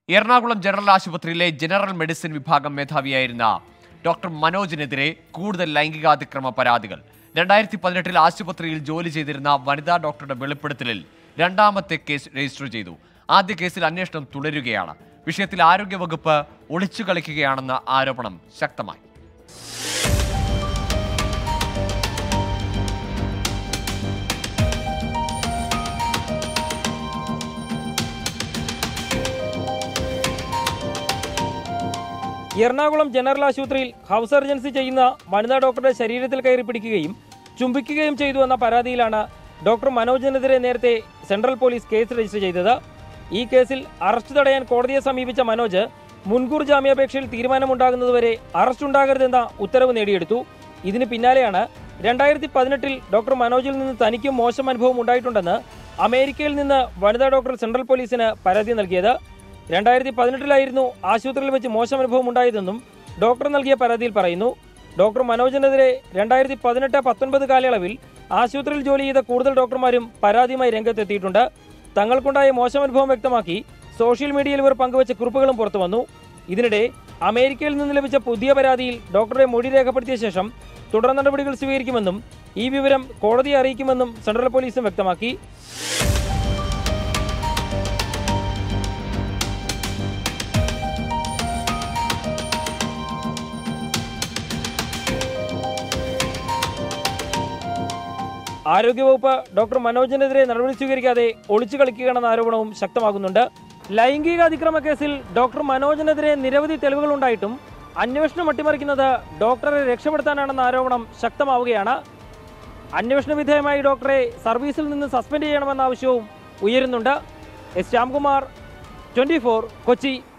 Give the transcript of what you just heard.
Ernakulam general ആശുപത്രിയിലെ general medicine വിഭാഗം മേധാവിയായിരുന്ന ഡോക്ടർ മനോജിനെതിരെ കൂടുതൽ ലൈംഗികാതിക്രമ പരാതികൾ രണ്ടായിരത്തി പതിനെട്ടിൽ ആശുപത്രിയിൽ ജോലി ചെയ്തിരുന്ന വനിതാ ഡോക്ടറുടെ വെളിപ്പെടുത്തലിൽ രണ്ടാമത്തെ കേസ് രജിസ്റ്റർ ചെയ്തു ആദ്യ കേസിൽ അന്വേഷണം തുടരുകയാണ് വിഷയത്തിൽ ആരോഗ്യവകുപ്പ് ഒളിച്ചു കളിക്കുകയാണെന്ന ആരോപണം ശക്തമായി എറണാകുളം ജനറൽ ആശുപത്രിയിൽ ഹൗസ് സർജൻസി ചെയ്യുന്ന വനിതാ ഡോക്ടറുടെ ശരീരത്തിൽ കയറി പിടിക്കുകയും ചുംബിക്കുകയും ചെയ്തു എന്ന പരാതിയിലാണ് ഡോക്ടർ മനോജിനെതിരെ നേരത്തെ സെൻട്രൽ പോലീസ് കേസ് രജിസ്റ്റർ ചെയ്തത് ഈ കേസിൽ അറസ്റ്റ് തടയാൻ കോടതിയെ സമീപിച്ച മനോജ് മുൻകൂർ ജാമ്യാപേക്ഷയിൽ തീരുമാനമുണ്ടാകുന്നതുവരെ അറസ്റ്റ് ഉണ്ടാകരുതെന്ന ഉത്തരവ് നേടിയെടുത്തു ഇതിന് പിന്നാലെയാണ് രണ്ടായിരത്തി പതിനെട്ടിൽ ഡോക്ടർ മനോജിൽ നിന്ന് തനിക്കും മോശം അനുഭവം ഉണ്ടായിട്ടുണ്ടെന്ന് അമേരിക്കയിൽ നിന്ന് വനിതാ ഡോക്ടർ സെൻട്രൽ പോലീസിന് പരാതി നൽകിയത് രണ്ടായിരത്തി പതിനെട്ടിലായിരുന്നു ആശുപത്രിയിൽ വെച്ച് മോശം അനുഭവം ഉണ്ടായതെന്നും ഡോക്ടർ നൽകിയ പരാതിയിൽ പറയുന്നു ഡോക്ടർ മനോജിനെതിരെ രണ്ടായിരത്തി പതിനെട്ട് പത്തൊൻപത് കാലയളവിൽ ആശുപത്രിയിൽ ജോലി ചെയ്ത കൂടുതൽ ഡോക്ടർമാരും പരാതിയുമായി രംഗത്തെത്തിയിട്ടുണ്ട് തങ്ങൾക്കുണ്ടായ മോശം അനുഭവം വ്യക്തമാക്കി സോഷ്യൽ മീഡിയയിൽ ഇവർ പങ്കുവച്ച കുറിപ്പുകളും പുറത്തു വന്നു ഇതിനിടെ അമേരിക്കയിൽ നിന്ന് ലഭിച്ച പുതിയ പരാതിയിൽ ഡോക്ടറെ മൊഴി രേഖപ്പെടുത്തിയ ശേഷം തുടർ നടപടികൾ സ്വീകരിക്കുമെന്നും ഈ വിവരം കോടതിയെ അറിയിക്കുമെന്നും സെൻട്രൽ പോലീസും വ്യക്തമാക്കി ആരോഗ്യവകുപ്പ് ഡോക്ടർ മനോജിനെതിരെ നടപടി സ്വീകരിക്കാതെ ഒളിച്ചു കളിക്കുകയാണെന്ന ആരോപണവും ശക്തമാകുന്നുണ്ട് ലൈംഗിക അതിക്രമ കേസിൽ ഡോക്ടർ മനോജിനെതിരെ നിരവധി തെളിവുകൾ ഉണ്ടായിട്ടും അന്വേഷണം അട്ടിമറിക്കുന്നത് ഡോക്ടറെ രക്ഷപ്പെടുത്താനാണെന്ന ആരോപണം ശക്തമാവുകയാണ് അന്വേഷണ വിധേയമായി ഡോക്ടറെ സർവീസിൽ നിന്ന് സസ്പെൻഡ് ചെയ്യണമെന്ന ആവശ്യവും ഉയരുന്നുണ്ട് എസ് ശ്യാംകുമാർ ട്വന്റി കൊച്ചി